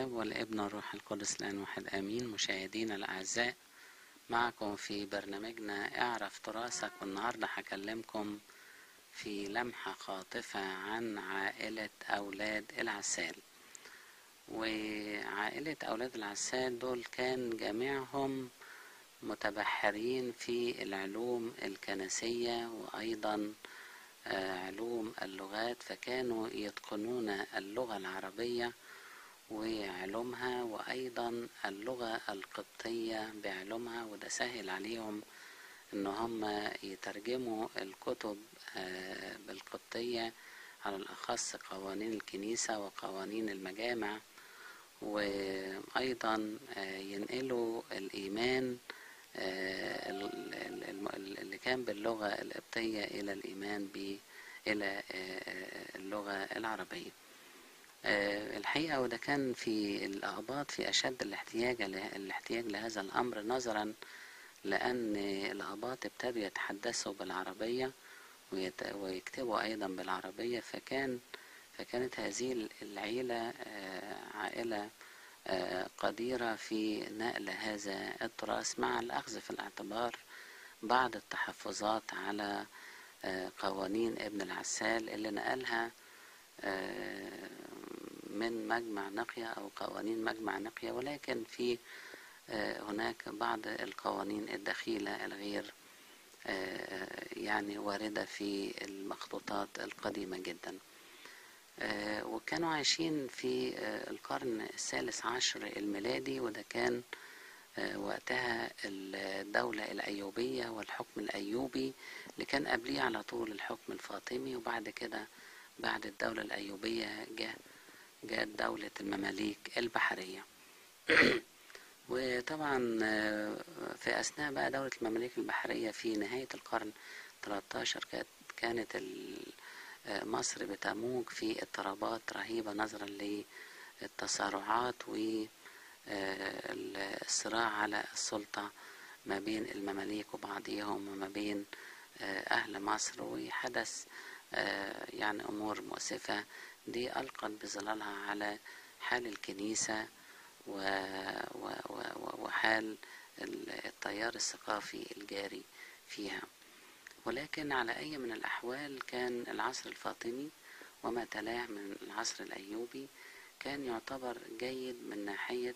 الآب والابن والروح القدس الآن واحد آمين مشاهدينا الأعزاء معكم في برنامجنا اعرف تراثك والنهاردة هكلمكم في لمحة خاطفة عن عائلة أولاد العسال وعائلة أولاد العسال دول كان جميعهم متبحرين في العلوم الكنسية وأيضا علوم اللغات فكانوا يتقنون اللغة العربية وعلومها وأيضا اللغة القبطية بعلومها وده سهل عليهم إن هم يترجموا الكتب بالقبطية على الأخص قوانين الكنيسة وقوانين المجامع وأيضا ينقلوا الإيمان اللي كان باللغة القبطية إلى الإيمان ب إلى اللغة العربية الحقيقة وده كان في الأقباط في أشد الاحتياج الاحتياج لهذا الأمر نظرا لأن الأقباط ابتدوا يتحدثوا بالعربية ويكتبوا أيضا بالعربية فكان فكانت هذه العيلة عائلة قديرة في نقل هذا التراث مع الأخذ في الاعتبار بعض التحفظات على قوانين ابن العسال اللي نقلها من مجمع نقية أو قوانين مجمع نقية ولكن في هناك بعض القوانين الدخيلة الغير يعني واردة في المخطوطات القديمة جدا وكانوا عايشين في القرن الثالث عشر الميلادي وده كان وقتها الدولة الأيوبية والحكم الأيوبي اللي كان قبليه على طول الحكم الفاطمي وبعد كده بعد الدولة الأيوبية جاء جاءت دولة المماليك البحرية وطبعا في أثناء بقى دولة المماليك البحرية في نهاية القرن 13 كانت مصر بتموج في اضطرابات رهيبة نظرا للتصارعات والصراع على السلطة ما بين المماليك وبعضهم وما بين أهل مصر وحدث يعني أمور مؤسفة دي ألقت بظلالها على حال الكنيسة وحال التيار الثقافي الجاري فيها ولكن على أي من الأحوال كان العصر الفاطمي وما تلاه من العصر الأيوبي كان يعتبر جيد من ناحية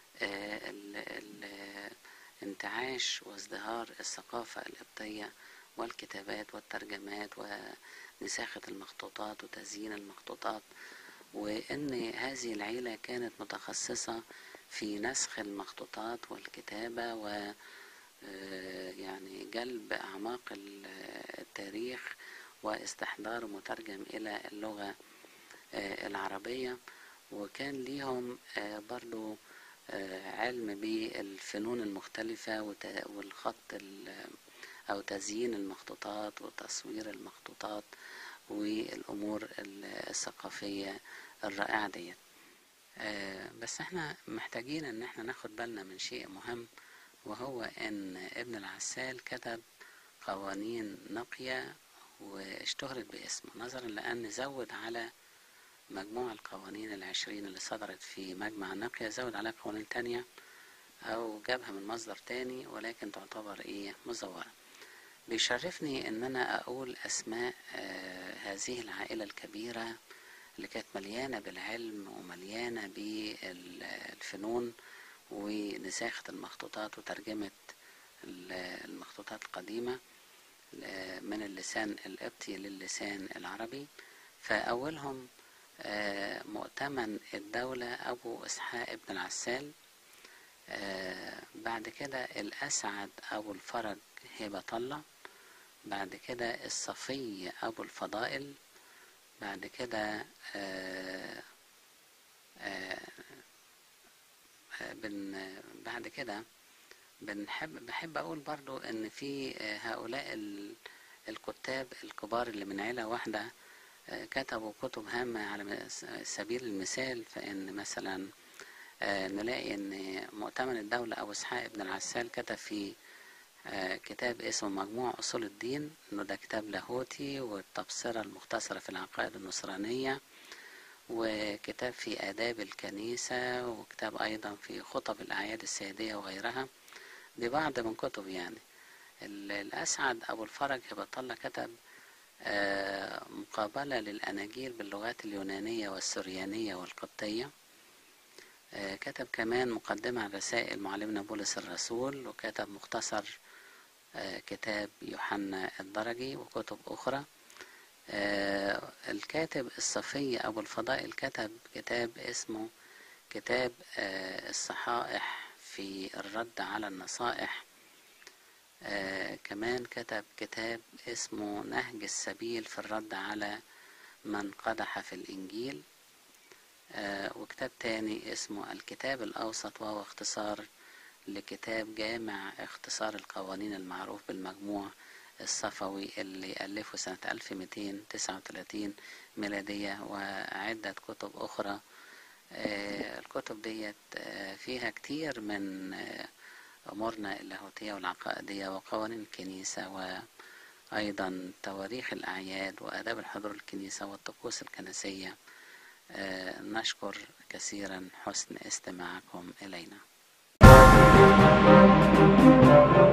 انتعاش وازدهار الثقافة القبطية والكتابات والترجمات ونساخة المخطوطات وتزيين المخطوطات وإن هذه العيلة كانت متخصصة في نسخ المخطوطات والكتابة و يعني جلب أعماق التاريخ واستحضار مترجم إلى اللغة العربية وكان ليهم برضو علم بالفنون المختلفة والخط أو تزيين المخطوطات وتصوير المخطوطات والأمور الثقافية الرائعة ديت بس احنا محتاجين ان احنا ناخد بالنا من شيء مهم وهو ان ابن العسال كتب قوانين نقية واشتهرت باسمه نظرا لان زود على مجموع القوانين العشرين اللي صدرت في مجمع نقية زود عليها قوانين تانية او جابها من مصدر تاني ولكن تعتبر ايه مزورة بيشرفني ان انا اقول اسماء آه هذه العائلة الكبيرة اللي كانت مليانة بالعلم ومليانة بالفنون ونساخة المخطوطات وترجمة المخطوطات القديمة من اللسان القبطي للسان العربي فأولهم مؤتمن الدولة أبو إسحاق ابن العسال بعد كده الأسعد أبو الفرج هبة الله بعد كده الصفي أبو الفضائل بعد كده آآ آآ بن بعد كده بنحب بحب اقول برضو ان في هؤلاء الكتاب الكبار اللي من عيله واحده كتبوا كتب هامه على سبيل المثال فان مثلا نلاقي ان مؤتمن الدوله ابو اسحاق بن العسال كتب في كتاب اسمه مجموع أصول الدين إنه ده كتاب لاهوتي والتبصرة المختصرة في العقائد النصرانية وكتاب في آداب الكنيسة وكتاب أيضا في خطب الأعياد السيادية وغيرها دي بعض من كتب يعني الأسعد أبو الفرج هبة الله كتب مقابلة للأناجيل باللغات اليونانية والسريانية والقبطية كتب كمان مقدمة عن رسائل معلمنا بولس الرسول وكتب مختصر كتاب يوحنا الدرجي وكتب أخرى الكاتب الصفي أبو الفضائل كتب كتاب اسمه كتاب الصحائح في الرد على النصائح كمان كتب كتاب اسمه نهج السبيل في الرد على من قدح في الإنجيل وكتاب تاني اسمه الكتاب الأوسط وهو اختصار لكتاب جامع اختصار القوانين المعروف بالمجموع الصفوي اللي ألفه سنة 1239 ميلادية وعدة كتب أخرى الكتب ديت فيها كتير من أمورنا اللاهوتية والعقائدية وقوانين الكنيسة وأيضا تواريخ الأعياد وآداب الحضور الكنيسة والطقوس الكنسية نشكر كثيرا حسن استماعكم إلينا